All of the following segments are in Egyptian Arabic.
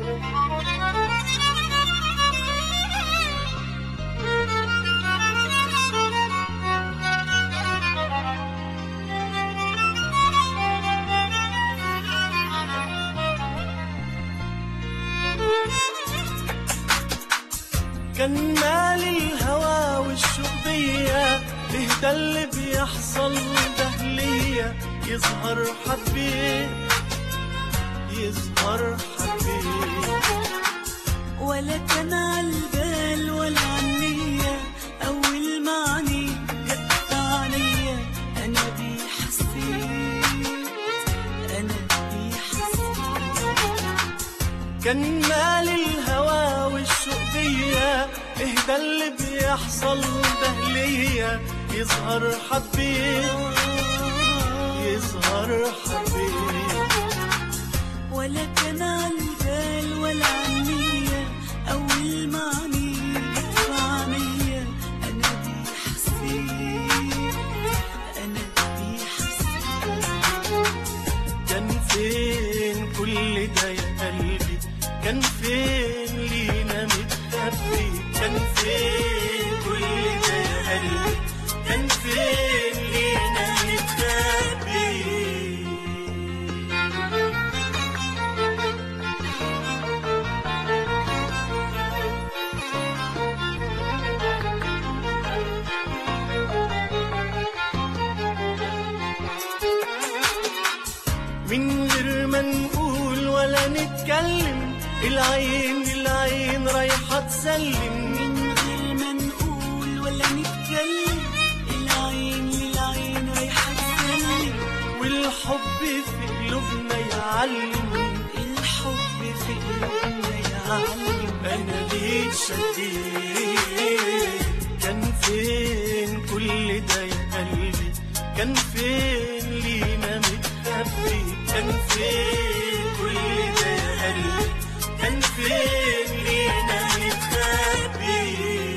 كان مالي الهوى والشوق بيا اهدى اللي بيحصل ده ليا يظهر حبيب يظهر حبيب ولا كان عالبال ولا عنية أول ما عني جت عليا أنا بيه حسيت أنا بيه حسيت كان مالي الهوى والشوق بيا اهدى اللي بيحصل ده ليا يظهر حبيب يظهر حبيب ولا كان عالبال ولا عنية أول ما عني جت عليا أنا بيه حسيت أنا بيه حسيت كان فين كل ده يا قلبي كان فين لينا متخبي كان فين كل ده يا قلبي كان فين لينا متخبي من غير ما نقول ولا نتكلم العين العين رايحة تسلم من غير ما نقول ولا نتكلم العين للعين رايحة تسلم والحب في قلوبنا يعلم الحب في قلوبنا يعلم انا ليك شديد كان فين كل ده يا قلبي كان فين لينا متخبي كان فين كل ده يا قلبي كان فين لينا متخبي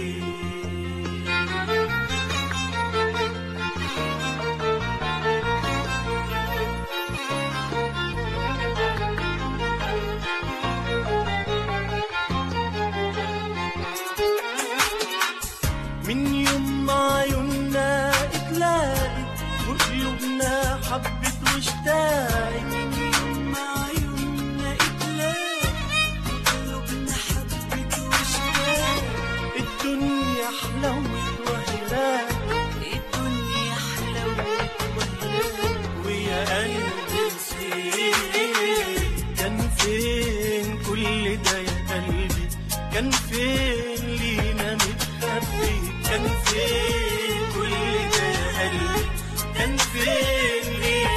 من يوم ما عيوننا اتلاقت وقلوبنا حبت واشتاقت مع عيوننا إتلاقى قلوبنا حبت واشتاقت الدنيا حلوت وهلاك الدنيا حلوت وهلاك ويا قلبي نسيت كان فين كل ده يا قلبي كان فين لينا متخبي كان فين كل ده يا قلبي كان فين لينا